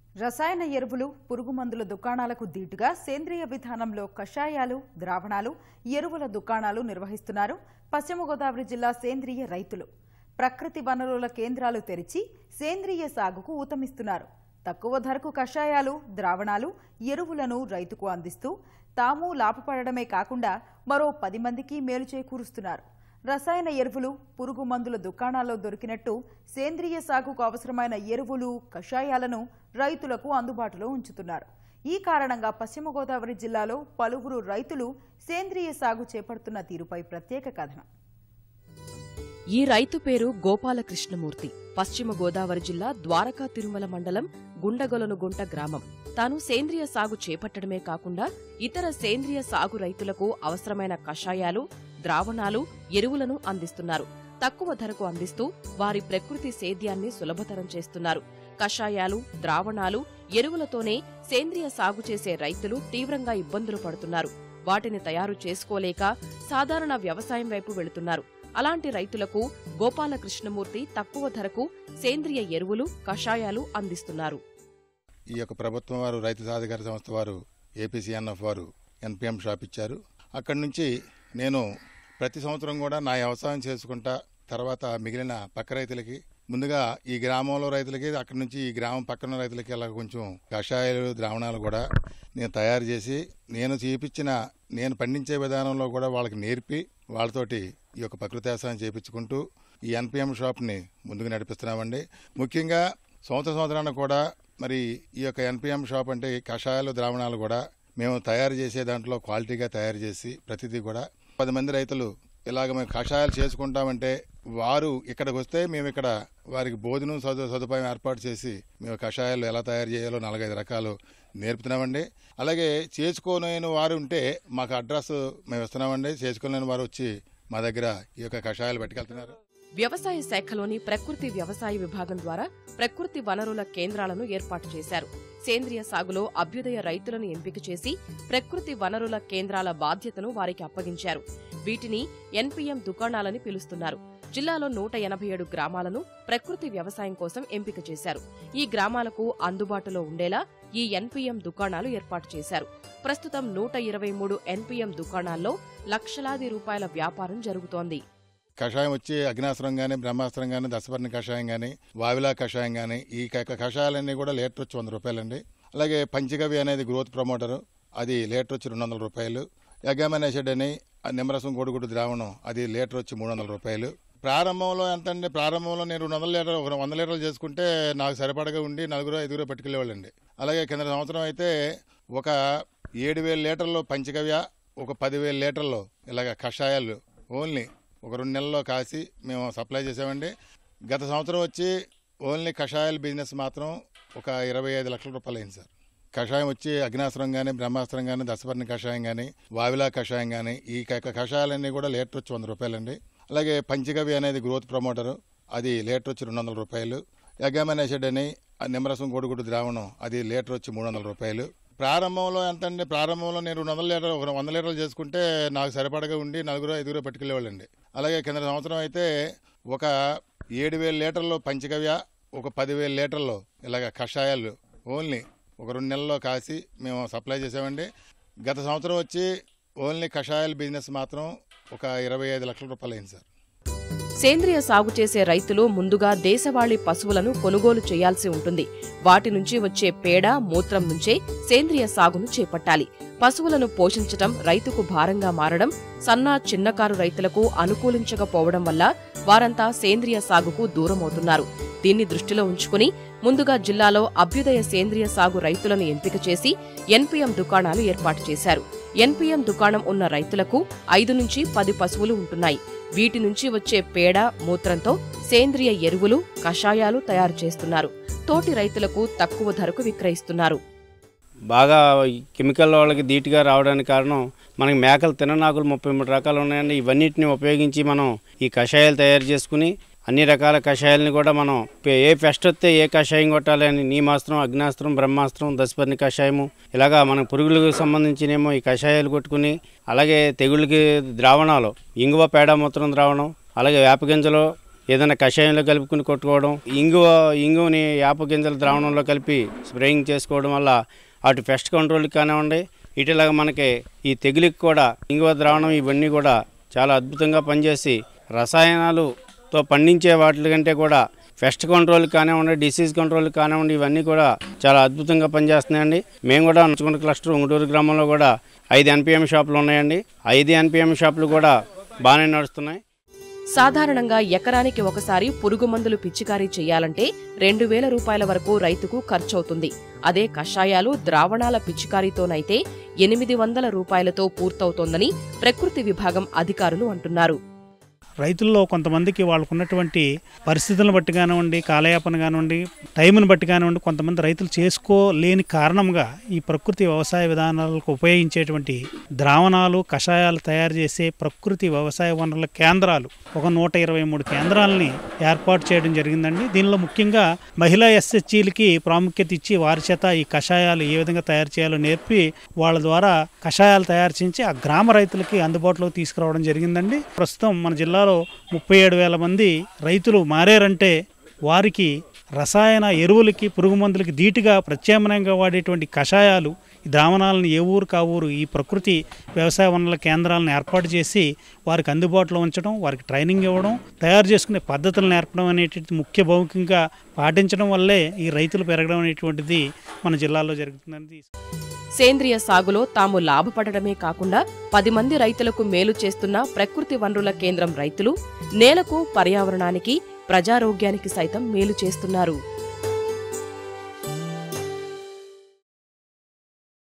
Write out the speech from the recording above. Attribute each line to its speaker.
Speaker 1: రసాయన ఎరువులు పురుగు మందుల దుకాణాలకు దీటుగా సేంద్రియ విధానంలో కషాయాలు ద్రావణాలు ఎరువుల దుకాణాలు నిర్వహిస్తున్నారు పశ్చిమ గోదావరి జిల్లా సేంద్రియ రైతులు ప్రకృతి వనరుల కేంద్రాలు తెరిచి సేంద్రియ సాగుకు ఊతమిస్తున్నారు తక్కువ ధరకు కషాయాలు ద్రావణాలు ఎరువులను రైతుకు అందిస్తూ తాము లాభపడడమే కాకుండా మరో పది మందికి మేలు చేకూరుస్తున్నారు రసాయన ఎరువులు పురుగు మందుల దుకాణాల్లో దొరికినట్టు సేంద్రియ సాగుకు అవసరమైన ఎరువులు కషాయాలను రైతులకు అందుబాటులో ఉంచుతున్నారు ఈ కారణంగా పశ్చిమ గోదావరి జిల్లాలో పలువురు రైతులు సేంద్రియ సాగు చేపడుతున్న తీరుపై ప్రత్యేక కథనం
Speaker 2: ఈ రైతు పేరు గోపాలకృష్ణమూర్తి పశ్చిమ గోదావరి జిల్లా ద్వారకా తిరుమల మండలం గుండగొలనుగుంట గ్రామం తాను సేంద్రియ సాగు చేపట్టడమే కాకుండా ఇతర సేంద్రియ సాగు రైతులకు అవసరమైన కషాయాలు ద్రావణాలు ఎరువులను అందిస్తున్నారు తక్కువ ధరకు అందిస్తూ వారి ప్రకృతి సేద్యాన్ని సులభతరం చేస్తున్నారు కషాయాలు ద్రావణాలు ఎరువులతోనే సేంద్రియ సాగు చేసే రైతులు తీవ్రంగా ఇబ్బందులు పడుతున్నారు వాటిని తయారు చేసుకోలేక సాధారణ వ్యవసాయం వైపు వెళుతున్నారు అలాంటి రైతులకు గోపాలకృష్ణమూర్తి తక్కువ ధరకు సేంద్రియ ఎరువులు కషాయాలు అందిస్తున్నారు
Speaker 3: ఈ యొక్క ప్రభుత్వం వారు రైతు సాధికార సంస్థ వారు ఏపీసీఎన్ఎఫ్ వారు ఎన్పిఎం షాప్ ఇచ్చారు అక్కడి నుంచి నేను ప్రతి సంవత్సరం కూడా నా వ్యవసాయం చేసుకుంటా తర్వాత మిగిలిన పక్క రైతులకి ముందుగా ఈ గ్రామంలో రైతులకి అక్కడి నుంచి ఈ గ్రామం పక్కన రైతులకి అలా కొంచెం కషాయాలు ద్రావణాలు కూడా నేను తయారు చేసి నేను చూపించిన నేను పండించే విధానంలో కూడా వాళ్ళకి నేర్పి వాళ్ళతోటి ఈ యొక్క ప్రకృతి వ్యవసాయం చేపించుకుంటూ ఈ ఎన్పిఎం షాప్ని ముందుకు నడిపిస్తున్నామండి ముఖ్యంగా సంవత్సర సంవత్సరానికి కూడా మరి ఈ యొక్క ఎన్పిఎం షాప్ అంటే ఈ కషాయాలు ద్రావణాలు కూడా మేము తయారు చేసే దాంట్లో క్వాలిటీగా తయారు చేసి ప్రతిదీ కూడా పది మంది రైతులు ఇలాగ మేము కషాయాలు చేసుకుంటామంటే వారు ఇక్కడికి వస్తే మేము ఇక్కడ వారికి భోజనం సదు సదుపాయం ఏర్పాటు చేసి మేము కషాయాలు ఎలా తయారు చేయాలో నాలుగైదు రకాలు నేర్పుతున్నామండి అలాగే చేసుకోలేని వారు ఉంటే మాకు అడ్రస్ మేము ఇస్తున్నామండి చేసుకోలేని వారు వచ్చి మా దగ్గర ఈ యొక్క కషాయాలు పట్టుకెళ్తున్నారు
Speaker 2: వ్యవసాయ శాఖలోని ప్రకృతి వ్యవసాయ విభాగం ద్వారా ప్రకృతి వనరుల కేంద్రాలను ఏర్పాటు చేశారు సేంద్రియ సాగులో అభ్యుదయ రైతులను ఎంపిక చేసి ప్రకృతి వనరుల కేంద్రాల బాధ్యతను వారికి అప్పగించారు వీటిని ఎన్పీఎం దుకాణాలని పిలుస్తున్నారు జిల్లాలో నూట ఎనభై ఏడు గ్రామాలను ప్రకృతి వ్యవసాయం కోసం ఎంపిక చేశారు ఈ గ్రామాలకు అందుబాటులో ఉండేలా ఈ ఎన్పీఎం దుకాణాలు ఏర్పాటు చేశారు ప్రస్తుతం నూట ఇరవై మూడు ఎన్పీఎం దుకాణాల్లో లక్షలాది రూపాయల వ్యాపారం జరుగుతోంది
Speaker 3: కషాయం వచ్చి అగ్నాస్త్రం గానీ బ్రహ్మాస్త్రం గానీ దశపర్ణ కషాయం గానీ వావిలా కషాయం గానీ ఈ క- కషాయాలన్నీ కూడా లీటర్ వచ్చి వంద రూపాయలండి అలాగే పంచగవి అనేది గ్రోత్ ప్రమోటర్ అది లీటర్ వచ్చి రెండు వందల రూపాయలు ఎగామెన్ యాసిడ్ అని ఆ నిమ్మరసం గొడుగుడు ద్రావణం అది లీటర్ వచ్చి మూడు వందల రూపాయలు ప్రారంభంలో ఎంత అండి ప్రారంభంలో నేను రెండు వందల లీటర్ ఒక వంద లీటర్లు చేసుకుంటే నాకు సరిపడగా ఉండి నలుగురు ఐదుగురు పట్టుకెళ్ళేవాళ్ళండి అలాగే కింద సంవత్సరం అయితే ఒక ఏడు వేల లీటర్లు పంచగవ్య ఒక పదివేల లీటర్లు ఇలాగ కషాయాలు ఓన్లీ ఒక రెండు నెలల్లో కాసి మేము సప్లై చేసామండి గత సంవత్సరం వచ్చి ఓన్లీ కషాయాల బిజినెస్ మాత్రం ఒక ఇరవై ఐదు లక్షల రూపాయలు అయింది సార్ కషాయం వచ్చి అగ్నాస్త్రం గానీ బ్రహ్మాస్త్రం గానీ దశపర్ణ కషాయం గానీ వావిలా కషాయం గానీ ఈ క- కషాయాలన్నీ కూడా లీటర్ వచ్చి వంద రూపాయలండి అలాగే పంచగవి అనేది గ్రోత్ ప్రమోటర్ అది లీటర్ వచ్చి రెండు వందల రూపాయలు ఎగామెన్ యాసిడ్ అని ఆ నిమ్మరసం గొడుగుడు ద్రావణం అది లీటర్ వచ్చి మూడు వందల రూపాయలు ప్రారంభంలో ఎంత అండి ప్రారంభంలో నేను రెండు వందల లీటర్ ఒక వంద లీటర్లు చేసుకుంటే నాకు సరిపడగా ఉండి నలుగురు ఐదుగురు పట్టుకెళ్ళేవాళ్ళండి అలాగే కింద సంవత్సరం అయితే ఒక ఏడు వేల లీటర్లు పంచగవ్య ఒక పదివేల లీటర్లు ఇలాగ కషాయాలు ఓన్లీ ఒక రెండు నెలల్లో కాసి మేము సప్లై చేసామండి గత సంవత్సరం వచ్చి ఓన్లీ కషాయాల బిజినెస్ మాత్రం ఒక ఇరవై ఐదు లక్షల రూపాయలు అయింది సార్
Speaker 2: సేంద్రియ సాగు చేసే రైతులు ముందుగా దేశవాళీ పశువులను కొనుగోలు చేయాల్సి ఉంటుంది వాటి నుంచి వచ్చే పేడ మూత్రం నుంచే సేంద్రియ సాగును చేపట్టాలి పశువులను పోషించటం రైతుకు భారంగా మారడం సన్న చిన్నకారు రైతులకు అనుకూలించకపోవడం వల్ల వారంతా సేంద్రియ సాగుకు దూరమవుతున్నారు దీన్ని దృష్టిలో ఉంచుకుని ముందుగా జిల్లాలో అభ్యుదయ సేంద్రియ సాగు రైతులను ఎంపిక చేసి ఎన్పీఎం దుకాణాలు ఏర్పాటు చేశారు ఎన్పీఎం దుకాణం ఉన్న రైతులకు ఐదు నుంచి పది పశువులు ఉంటున్నాయి వీటి నుంచి వచ్చే పేడ మూత్రంతో సేంద్రియ ఎరువులు కషాయాలు తయారు చేస్తున్నారు తోటి రైతులకు తక్కువ ధరకు విక్రయిస్తున్నారు
Speaker 4: బాగా ఈ కెమికల్ వాళ్ళకి ధీటుగా రావడానికి కారణం మనకి మేకలు తిననాకులు ముప్పై మూడు రకాలు ఉన్నాయండి ఇవన్నిటిని ఉపయోగించి మనం ఈ కషాయాలు తయారు చేసుకుని అన్ని రకాల కషాయాలని కూడా మనం పే- ఏ పెస్ట్ వస్తే ఏ కషాయం కొట్టాలి అని నీమాస్త్రం అగ్నాస్త్రం బ్రహ్మాస్త్రం దశపర్ణి కషాయము ఇలాగా మన పురుగులకు సంబంధించినేమో ఈ కషాయాలు కొట్టుకుని అలాగే తెగుళ్ళకి ద్రావణాలు ఇంగువ పేడ మూత్రం ద్రావణం అలాగే వేపగింజలు ఏదైనా కషాయంలో కలుపుకుని కొట్టుకోవడం ఇంగువ ఇంగువని యాప గింజల ద్రావణంలో కలిపి స్ప్రేయింగ్ చేసుకోవడం వల్ల అటు పెస్ట్ కంట్రోల్కి కానివ్వండి ఇటులాగా మనకి ఈ తెగులుకి కూడా ఇంగువ ద్రావణం ఇవన్నీ కూడా చాలా అద్భుతంగా పనిచేసి రసాయనాలుతో పండించే వాటి కంటే కూడా పెస్ట్ కంట్రోల్ కానివ్వండి డిసీజ్ కంట్రోల్ కానివ్వండి ఇవన్నీ కూడా చాలా అద్భుతంగా పనిచేస్తున్నాయండి మేము కూడా నచ్చుకుంట క్లస్టర్ ఉంగుటూరు గ్రామంలో కూడా ఐదు ఎన్పిఎం షాపులు ఉన్నాయండి ఐదు ఎన్పిఎం షాపులు కూడా బాగానే నడుస్తున్నాయి
Speaker 2: సాధారణంగా ఎకరానికి ఒకసారి పురుగు మందులు పిచికారీ చేయాలంటే రెండు వేల రూపాయల వరకు రైతుకు ఖర్చవుతుంది అదే కషాయాలు ద్రావణాల పిచికారీతోనైతే ఎనిమిది వందల రూపాయలతో పూర్తవుతోందని ప్రకృతి విభాగం అధికారులు అంటున్నారు
Speaker 5: రైతుల్లో కొంతమందికి వాళ్ళకు ఉన్నటువంటి పరిస్థితులను బట్టి కానివ్వండి కాలయాపన కానివ్వండి టైంని బట్టి కానివ్వండి కొంతమంది రైతులు చేసుకోలేని కారణంగా ఈ ప్రకృతి వ్యవసాయ విధానాలకు ఉపయోగించేటువంటి ద్రావణాలు కషాయాలు తయారు చేసే ప్రకృతి వ్యవసాయ వనరుల కేంద్రాలు ఒక నూట ఇరవై మూడు కేంద్రాలని ఏర్పాటు చేయడం జరిగిందండి దీనిలో ముఖ్యంగా మహిళా ఎస్హెచ్ఈలకి ప్రాముఖ్యత ఇచ్చి వారి చేత ఈ కషాయాలు ఏ విధంగా తయారు చేయాలో నేర్పి వాళ్ళ ద్వారా కషాయాలు తయారు చేయించి ఆ గ్రామ రైతులకి అందుబాటులోకి తీసుకురావడం జరిగిందండి ప్రస్తుతం మన జిల్లాలో ముప్పై ఏడు వేల మంది రైతులు మారారంటే వారికి రసాయన ఎరువులకి పురుగు మందులకి ధీటుగా ప్రత్యామ్నాయంగా వాడేటువంటి కషాయాలు ఈ ద్రావణాలను ఏ ఊరు కా ఊరు ఈ ప్రకృతి వ్యవసాయ వనరుల కేంద్రాలను ఏర్పాటు చేసి వారికి అందుబాటులో ఉంచడం వారికి ట్రైనింగ్ ఇవ్వడం తయారు చేసుకునే పద్ధతులు నేర్పడం అనేటువంటి ముఖ్య భౌమికంగా పాటించడం వల్లే ఈ రైతులు పెరగడం అనేటువంటిది మన జిల్లాలో జరుగుతుందని
Speaker 2: సేంద్రియ సాగులో తాము లాభపడడమే కాకుండా పది మంది రైతులకు మేలు చేస్తున్న ప్రకృతి వనరుల కేంద్రం రైతులు నేలకు పర్యావరణానికి ప్రజారోగ్యానికి సైతం మేలు చేస్తున్నారు